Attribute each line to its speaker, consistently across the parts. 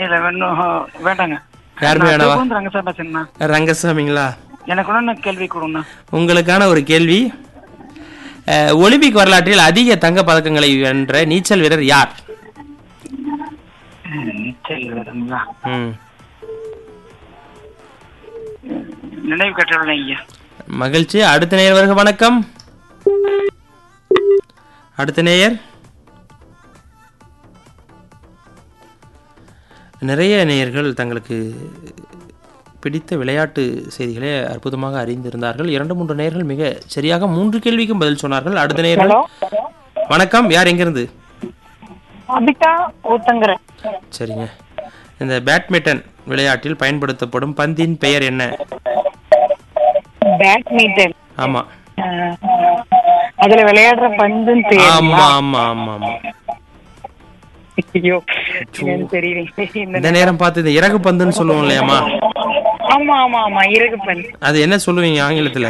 Speaker 1: இல்ல வேணும் வேண்டாங்க
Speaker 2: யாருமே
Speaker 1: நான்
Speaker 2: வேணாவா?
Speaker 1: திருப்பூர் ரங்கசாமி பேசுறேண்ணா
Speaker 2: ரங்கசாமிங்களா
Speaker 1: எனக்கு ஒன்று கேள்வி கொடுங்கண்ணா
Speaker 2: உங்களுக்கான ஒரு கேள்வி அஹ், ஒலிம்பிக் வரலாற்றில் அதிக தங்க பதக்கங்களை வென்ற நீச்சல் வீரர் யார்
Speaker 1: சரி வருங்களா
Speaker 2: ம்
Speaker 1: நினைவு கட்டவில்லை ஐயா
Speaker 2: மகிழ்ச்சி அடுத்த நேயர் வருக வணக்கம் அடுத்த நேயர் நிறைய நேயர்கள் தங்களுக்கு பிடித்த விளையாட்டு செய்திகளை அற்புதமாக அறிந்திருந்தார்கள் இரண்டு மூன்று நேயர்கள் மிக சரியாக மூன்று கேள்விக்கும் பதில் சொன்னார்கள் அடுத்த நேயர்கள் வணக்கம் யார் எங்கிருந்து
Speaker 3: அபிகா ஊத்தங்கரை
Speaker 2: சரிங்க இந்த பேட்மிண்டன் விளையாட்டில் பயன்படுத்தப்படும் பந்தின் பெயர் என்ன
Speaker 3: பேட்மிண்டன்
Speaker 2: ஆமா
Speaker 3: அஹ், அதுல விளையாடுற பந்துன்னு பேர்
Speaker 2: ஆமா ஆமா ஆமா ஆமா
Speaker 3: ஐயோ என்னன்னு தெரியல இந்த
Speaker 2: இந்த நேரம் பார்த்து இந்த இறகு பந்துன்னு சொல்லுவோம் இல்லையாம்மா
Speaker 3: ஆமா ஆமா ஆமா இறகு பந்து
Speaker 2: அது என்ன சொல்லுவீங்க ஆங்கிலத்துல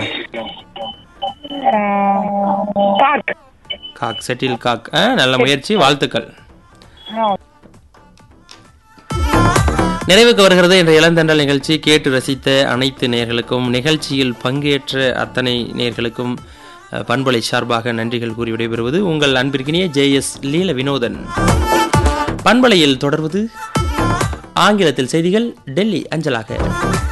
Speaker 3: காக்
Speaker 2: காக் செட்டில் காக் ஆ, நல்ல முயற்சி வாழ்த்துக்கள் நிறைவுக்கு வருகிறது என்ற இளந்தண்டல் நிகழ்ச்சி கேட்டு ரசித்த அனைத்து நேயர்களுக்கும் நிகழ்ச்சியில் பங்கேற்ற அத்தனை நேயர்களுக்கும் அஹ், பண்பலை சார்பாக நன்றிகள் கூறி விடைபெறுவது உங்கள் அன்பிற்கினிய ஜே எஸ் லீல வினோதன் பண்பலையில் தொடர்வது ஆங்கிலத்தில் செய்திகள் டெல்லி அஞ்சலாக